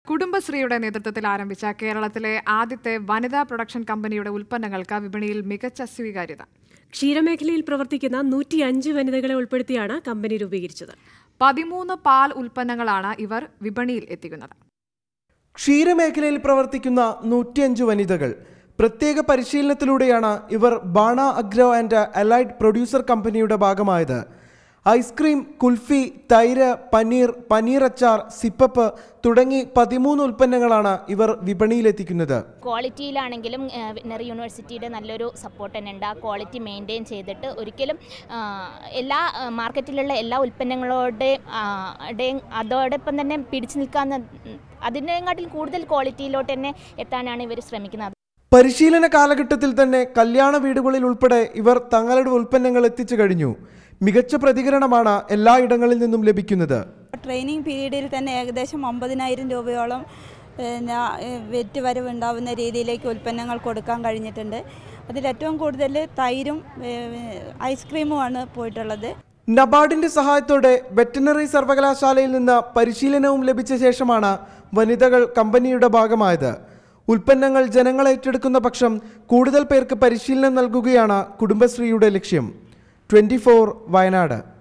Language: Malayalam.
കുടുംബശ്രീയുടെ നേതൃത്വത്തിൽ ആരംഭിച്ച കേരളത്തിലെ ആദ്യത്തെ വനിതാ പ്രൊഡക്ഷൻ കമ്പനിയുടെ ഉൽപ്പന്നങ്ങൾക്ക് വിപണിയിൽ മികച്ച സ്വീകാര്യത ക്ഷീരമേഖലയിൽ പ്രവർത്തിക്കുന്ന നൂറ്റിയഞ്ച് വനിതകളെ ഉൾപ്പെടുത്തിയാണ് കമ്പനി രൂപീകരിച്ചത് പതിമൂന്ന് പാൽ ഉൽപ്പന്നങ്ങളാണ് ഇവർ വിപണിയിൽ എത്തിക്കുന്നത് ക്ഷീരമേഖലയിൽ പ്രവർത്തിക്കുന്ന നൂറ്റിയഞ്ച് വനിതകൾ പ്രത്യേക പരിശീലനത്തിലൂടെയാണ് ഇവർ Bana agro and allied producer കമ്പനിയുടെ ഭാഗമായത് ഐസ്ക്രീം കുൽഫി തൈര് പനീർ പനീർ അച്ചാർ സിപ്പപ്പ് തുടങ്ങി പതിമൂന്ന് ഉൽപ്പന്നങ്ങളാണ് ഇവർ വിപണിയിലെത്തിക്കുന്നത് ക്വാളിറ്റിയിലാണെങ്കിലും വെറ്റിനറി യൂണിവേഴ്സിറ്റിയുടെ നല്ലൊരു സപ്പോർട്ട് തന്നെ ഉണ്ട് ആ ക്വാളിറ്റി മെയിൻറ്റെയിൻ ചെയ്തിട്ട് ഒരിക്കലും ആ, എല്ലാ ആ, മാർക്കറ്റിലുള്ള എല്ലാ ഉൽപ്പന്നങ്ങളോടെയും ആ, ടെയും അതോടൊപ്പം തന്നെ പിടിച്ചു നിൽക്കാവുന്ന അതിനേക്കാട്ടിൽ കൂടുതൽ ക്വാളിറ്റിയിലോട്ട് തന്നെ എത്താനാണ് ഇവർ ശ്രമിക്കുന്നത് പരിശീലന കാലഘട്ടത്തിൽ തന്നെ കല്യാണ വീടുകളിൽ ഉൾപ്പെടെ ഇവർ തങ്ങളുടെ ഉൽപ്പന്നങ്ങൾ എത്തിച്ചു കഴിഞ്ഞു മികച്ച പ്രതികരണമാണ് എല്ലായിടങ്ങളിൽ നിന്നും ലഭിക്കുന്നത് ട്രെയിനിങ് പീരീഡിൽ തന്നെ ഏകദേശം ഒമ്പതിനായിരം രൂപയോളം പിന്നെ ഏഹ്, വെറ്റ് വരവ് ഉണ്ടാവുന്ന രീതിയിലേക്ക് ഉൽപ്പന്നങ്ങൾ കൊടുക്കാൻ കഴിഞ്ഞിട്ടുണ്ട് അതിലേറ്റവും കൂടുതൽ തൈരും ഏഹ്, ഐസ്ക്രീമുമാണ് പോയിട്ടുള്ളത് നബാർഡിന്റെ സഹായത്തോടെ വെറ്റിനറി സർവകലാശാലയിൽ നിന്ന് പരിശീലനവും ലഭിച്ച ശേഷമാണ് വനിതകൾ കമ്പനിയുടെ ഭാഗമായത് ഉൽപ്പന്നങ്ങൾ ജനങ്ങൾ ഏറ്റെടുക്കുന്ന പക്ഷം കൂടുതൽ പേർക്ക് പരിശീലനം നൽകുകയാണ് കുടുംബശ്രീയുടെ ലക്ഷ്യം ട്വന്റി വയനാട്